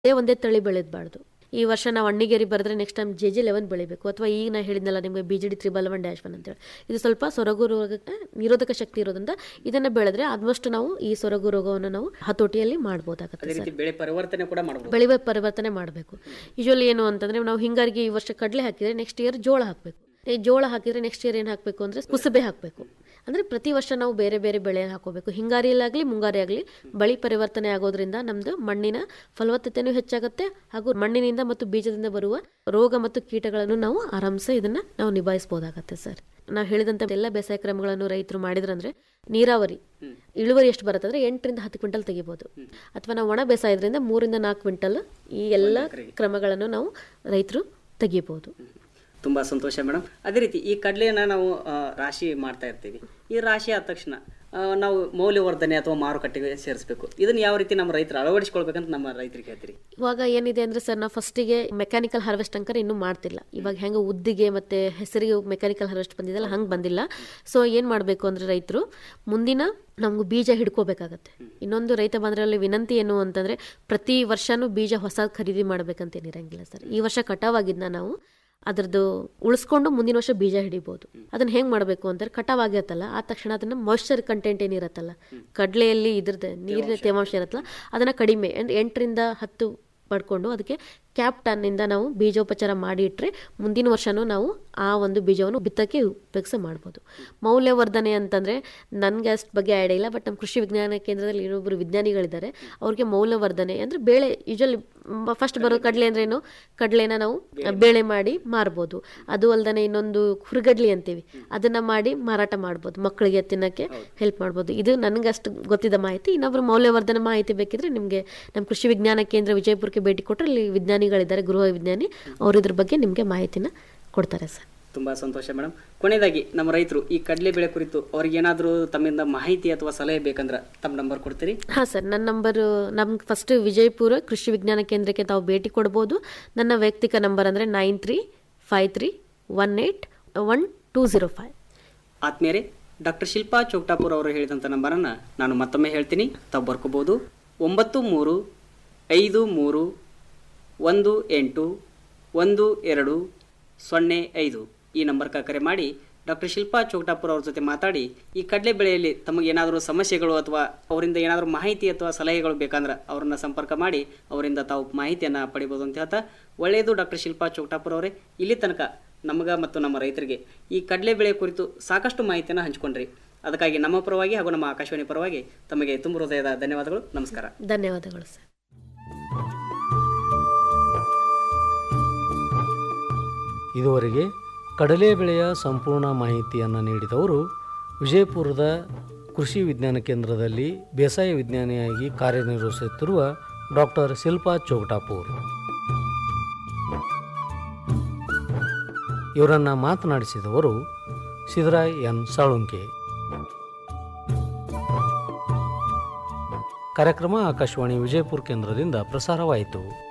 ಅದೇ ಒಂದೇ ತಳಿ ಬೆಳೆದಬಾರ್ದು ಈ ವರ್ಷ ನಾವು ಅಣ್ಣಿಗೇರಿ ಬರೆದ್ರೆ next time J G eleven ಬೆಳಿಬೇಕು ಅಥವಾ ಈಗ ನಾ ಹೇಳಿದ್ನಲ್ಲ ನಿಮಗೆ B G D triple one dash one ಅಂತೇಳಿ ಇದು ಸ್ವಲ್ಪ ಸೊರಗು ರೋಗಕ್ಕೆ ನಿರೋಧಕ ಶಕ್ತಿ ಇರೋದ್ರಿಂದ ಇದನ್ನು ಬೆಳೆದ್ರೆ ಆಲ್ಮೋಸ್ಟ್ ನಾವು ಈ ಸೊರಗು ರೋಗವನ್ನು ನಾವು ಹತೋಟಿಯಲ್ಲಿ ಮಾಡ್ಬೋದಾಗತ್ತೆ ಅದೇ ರೀತಿ ಬೆಳೆ ಪರಿವರ್ತನೆ ಕೂಡ ಮಾಡಬಹುದು ಬೆಳೆ ಪರಿವರ್ತನೆ ಮಾಡಬೇಕು ಯೂಶಲಿ ಏನು ಅಂತಂದ್ರೆ ನಾವು ಹಿಂಗಾರಿಗೆ ಈ ವರ್ಷ ಕಡಲೆ ಹಾಕಿದ್ರೆ ನೆಕ್ಸ್ಟ್ ಇಯರ್ ಜೋಳ ಹಾಕಬೇಕು ಈ ಜೋಳ ಹಾಕಿದ್ರೆ ನೆಕ್ಸ್ಟ್ ಇಯರ್ ಏನು ಹಾಕಬೇಕು ಅಂದ್ರೆ ಕುಸುಬೆ ಹಾಕಬೇಕು ಅಂದ್ರೆ ಪ್ರತಿ ವರ್ಷ ನಾವು ಬೇರೆ ಬೇರೆ ಬೆಳೆ ಹಾಕೋಬೇಕು ಹಿಂಗಾರಿಯಲ್ಲಾಗಲಿ ಮುಂಗಾರಿ ಆಗಲಿ ಬಳಿ ಪರಿವರ್ತನೆ ಆಗೋದ್ರಿಂದ ನಮ್ದು ಮಣ್ಣಿನ ಫಲವತ್ತತೆನೂ ಹೆಚ್ಚಾಗುತ್ತೆ ಹಾಗೂ ಮಣ್ಣಿನಿಂದ ಮತ್ತು ಬೀಜದಿಂದ ಬರುವ ರೋಗ ಮತ್ತು ಕೀಟಗಳನ್ನು ನಾವು ಆರಾಮ್ಸೆ ಇದನ್ನ ನಾವು ನಿಭಾಯಿಸಬಹುದಾಗತ್ತೆ ಸರ್ ನಾವು ಹೇಳಿದಂತ ಎಲ್ಲ ಬೇಸಾಯ ಕ್ರಮಗಳನ್ನು ರೈತರು ಮಾಡಿದ್ರಂದ್ರೆ ನೀರಾವರಿ ಇಳುವರಿ ಎಷ್ಟು ಬರುತ್ತೆ ಅಂದ್ರೆ ಎಂಟರಿಂದ ಹತ್ತು ಕ್ವಿಂಟಲ್ ತೆಗಿಬಹುದು ಅಥವಾ ನಾವು ಒಣ ಬೇಸಾಯದ್ರಿಂದ ಮೂರಿಂದ ನಾಲ್ಕು ಕ್ವಿಂಟಲ್ ಈ ಎಲ್ಲ ಕ್ರಮಗಳನ್ನು ನಾವು ರೈತರು ತೆಗಿಬಹುದು ತುಂಬಾ ಸಂತೋಷ ಮೇಡಮ್ ಅದೇ ರೀತಿ ಈ ಕಡಲೆಯನ್ನ ನಾವು ಆ, ರಾಶಿ ಮಾಡ್ತಾ ಇರ್ತೀವಿ ಈ ರಾಶಿ ಆದ ತಕ್ಷಣ ಆ, ನಾವು ಮೌಲ್ಯವರ್ಧನೆ ಅಥವಾ ಮಾರುಕಟ್ಟೆಗೆ ಸೇರಿಸಬೇಕು ಇದನ್ನ ಯಾವ ರೀತಿ ನಮ್ಮ ರೈತರು ಅಳವಡಿಸ್ಕೊಳ್ಬೇಕಂತ ನಮ್ಮ ರೈತರಿಗೆ ಹೇಳ್ತೀರಿ ಇವಾಗ ಏನಿದೆ ಅಂದ್ರೆ ಸರ್ ನಾವು ಫಸ್ಟಿಗೆ ಮೆಕ್ಯಾನಿಕಲ್ ಹಾರ್ವೆಸ್ಟ್ ಅಂಕರ್ ಇನ್ನೂ ಮಾಡ್ತಿಲ್ಲ ಇವಾಗ ಹೆಂಗೆ ಉದ್ದಿಗೆ ಮತ್ತೆ ಹೆಸರಿಗೆ ಮೆಕ್ಯಾನಿಕಲ್ ಹಾರ್ವೆಸ್ಟ್ ಬಂದಿದೆಲ್ಲ ಹಂಗೆ ಬಂದಿಲ್ಲ ಸೊ ಏನು ಮಾಡಬೇಕು ಅಂದ್ರೆ ರೈತರು ಮುಂದಿನ ನಮ್ಗೆ ಬೀಜ ಹಿಡ್ಕೋಬೇಕಾಗತ್ತೆ ಇನ್ನೊಂದು ರೈತ ಬಾಂಧವರಲ್ಲಿ ವಿನಂತಿ ಏನು ಅಂತಂದ್ರೆ ಪ್ರತಿ ವರ್ಷನೂ ಬೀಜ ಹೊಸ ಖರೀದಿ ಮಾಡ್ಬೇಕಂತೇನಿರಂಗಿಲ್ಲ ಸರ್ ಈ ವರ್ಷ ಕಟಾವಾಗಿದ್ನ ನಾವು ಅದ್ರದ್ದು ಉಳಿಸ್ಕೊಂಡು ಮುಂದಿನ ವರ್ಷ ಬೀಜ ಹಿಡಿಬೋದು ಅದನ್ನ ಹೆಂಗ್ ಮಾಡಬೇಕು ಅಂತಾರೆ ಕಟಾವ್ ಆಗಿರತ್ತಲ್ಲ ಆ ತಕ್ಷಣ ಅದನ್ನ ಮಾಯ್ಶ್ಚರ್ ಕಂಟೆಂಟ್ ಏನಿರತ್ತಲ್ಲ ಕಡಲೆಯಲ್ಲಿ ಇದ್ರದ್ದು ನೀರಿನ ತೇವಾಂಶ ಇರತ್ತಲ್ಲ ಅದನ್ನ ಕಡಿಮೆ ಅಂಡ್ ಎಂಟರಿಂದ ಹತ್ತು ಪಡ್ಕೊಂಡು ಅದಕ್ಕೆ ಕ್ಯಾಪ್ ಟನ್ನಿಂದ ನಾವು ಬೀಜೋಪಚಾರ ಮಾಡಿ ಇಟ್ಟರೆ ಮುಂದಿನ ವರ್ಷನೂ ನಾವು ಆ ಒಂದು ಬೀಜವನ್ನು ಬಿತ್ತಕ್ಕೆ ಉಪಯೋಗಿಸ ಮಾಡ್ಬೋದು ಮೌಲ್ಯವರ್ಧನೆ ಅಂತಂದರೆ ನನಗೆ ಅಷ್ಟು ಬಗ್ಗೆ ಐಡಿಯಾ ಇಲ್ಲ ಬಟ್ ನಮ್ಮ ಕೃಷಿ ವಿಜ್ಞಾನ ಕೇಂದ್ರದಲ್ಲಿ ಇನ್ನೊಬ್ಬರು ವಿಜ್ಞಾನಿಗಳಿದ್ದಾರೆ ಅವ್ರಿಗೆ ಮೌಲ್ಯವರ್ಧನೆ ಅಂದರೆ ಬೇಳೆ ಯೂಶಲಿ ಫಸ್ಟ್ ಬರೋ ಕಡಲೆ ಅಂದ್ರೆ ಏನು ಕಡಲೆನ ನಾವು ಬೇಳೆ ಮಾಡಿ ಮಾರ್ಬೋದು ಅದು ಅಲ್ದೇ ಇನ್ನೊಂದು ಹುರುಗಡ್ಲಿ ಅಂತೀವಿ ಅದನ್ನ ಮಾಡಿ ಮಾರಾಟ ಮಾಡ್ಬೋದು ಮಕ್ಕಳಿಗೆ ತಿನ್ನಕ್ಕೆ ಹೆಲ್ಪ್ ಮಾಡ್ಬೋದು ಇದು ನನಗೆ ಅಷ್ಟು ಗೊತ್ತಿದ್ದ ಮಾಹಿತಿ ಇನ್ನೊಬ್ರು ಮೌಲ್ಯವರ್ಧನೆ ಮಾಹಿತಿ ಬೇಕಿದ್ರೆ ನಿಮಗೆ ನಮ್ಮ ಕೃಷಿ ವಿಜ್ಞಾನ ಕೇಂದ್ರ ವಿಜಯಪುರಕ್ಕೆ ಭೇಟಿ ಕೊಟ್ಟರೆ ಅಲ್ಲಿ ವಿಜ್ಞಾನಿಗಳಿದ್ದಾರೆ ಗೃಹ ವಿಜ್ಞಾನಿ ಅವ್ರು ಇದ್ರ ಬಗ್ಗೆ ನಿಮಗೆ ಮಾಹಿತಿನ ಕೊಡ್ತಾರೆ ಸರ್ ತುಂಬಾ ಸಂತೋಷ ಮೇಡಮ್ ಕೊನೆಯದಾಗಿ ನಮ್ಮ ರೈತರು ಈ ಕಡಲೆ ಬೆಳೆ ಕುರಿತು ಅವ್ರಿಗೆ ಏನಾದರೂ ತಮ್ಮಿಂದ ಮಾಹಿತಿ ಅಥವಾ ಸಲಹೆ ಬೇಕಂದ್ರೆ ತಮ್ಮ ನಂಬರ್ ಕೊಡ್ತೀರಿ ಹಾಂ ಸರ್ ನನ್ನ ನಂಬರು ನಮ್ಗೆ ಫಸ್ಟ್ ವಿಜಯಪುರ ಕೃಷಿ ವಿಜ್ಞಾನ ಕೇಂದ್ರಕ್ಕೆ ತಾವು ಭೇಟಿ ಕೊಡ್ಬೋದು ನನ್ನ ವೈಯಕ್ತಿಕ ನಂಬರ್ ಅಂದರೆ nine three five three one eight one two zero five ಆತ್ಮೀಯರೇ ಡಾಕ್ಟರ್ ಶಿಲ್ಪಾ ಚೌಟಾಪುರ್ ಅವರು ಹೇಳಿದಂಥ ನಂಬರನ್ನು ನಾನು ಮತ್ತೊಮ್ಮೆ ಹೇಳ್ತೀನಿ ತಾವು ಬರ್ಕೋಬೋದು ಒಂಬತ್ತು ಮೂರು ಐದು ಮೂರು ಒಂದು ಎಂಟು ಒಂದು ಎರಡು ಸೊನ್ನೆ ಐದು ಈ ನಂಬರ್ಗೆ ಕರೆ ಮಾಡಿ ಡಾಕ್ಟರ್ ಶಿಲ್ಪಾ ಚೌಟಾಪುರ್ ಅವ್ರ ಜೊತೆ ಮಾತಾಡಿ ಈ ಕಡಲೆ ಬೆಳೆಯಲ್ಲಿ ತಮಗೇನಾದರೂ ಸಮಸ್ಯೆಗಳು ಅಥವಾ ಅವರಿಂದ ಏನಾದರೂ ಮಾಹಿತಿ ಅಥವಾ ಸಲಹೆಗಳು ಬೇಕಂದ್ರೆ ಅವರನ್ನ ಸಂಪರ್ಕ ಮಾಡಿ ಅವರಿಂದ ತಾವು ಮಾಹಿತಿಯನ್ನು ಪಡಿಬೋದು ಅಂತ ಹೇಳ್ತಾ ಒಳ್ಳೆಯದು ಡಾಕ್ಟರ್ ಶಿಲ್ಪಾ ಚೌಟಾಪುರ್ ಅವರೇ ಇಲ್ಲಿ ತನಕ ನಮಗ ಮತ್ತು ನಮ್ಮ ರೈತರಿಗೆ ಈ ಕಡಲೆ ಬೆಳೆ ಕುರಿತು ಸಾಕಷ್ಟು ಮಾಹಿತಿಯನ್ನು ಹಂಚಿಕೊಂಡ್ರಿ ಅದಕ್ಕಾಗಿ ನಮ್ಮ ಪರವಾಗಿ ಹಾಗೂ ನಮ್ಮ ಆಕಾಶವಾಣಿ ಪರವಾಗಿ ತಮಗೆ ತುಂಬ ಹೃದಯದ ಧನ್ಯವಾದಗಳು ನಮಸ್ಕಾರ ಧನ್ಯವಾದಗಳು ಸರ್ ಇದುವರೆಗೆ ಕಡಲೆ ಬೆಳೆಯ ಸಂಪೂರ್ಣ ಮಾಹಿತಿಯನ್ನು ನೀಡಿದವರು ವಿಜಯಪುರದ ಕೃಷಿ ವಿಜ್ಞಾನ ಕೇಂದ್ರದಲ್ಲಿ ಬೇಸಾಯ ವಿಜ್ಞಾನಿಯಾಗಿ ಕಾರ್ಯನಿರ್ವಹಿಸುತ್ತಿರುವ ಡಾಕ್ಟರ್ ಶಿಲ್ಪಾ ಚೌಟಾಪುರ್ ಇವರನ್ನು ಮಾತನಾಡಿಸಿದವರು ಸಿದ್ದರಾಯ್ ಎನ್ ಸಾಳುಂಕೆ ಕಾರ್ಯಕ್ರಮ ಆಕಾಶವಾಣಿ ವಿಜಯಪುರ ಕೇಂದ್ರದಿಂದ ಪ್ರಸಾರವಾಯಿತು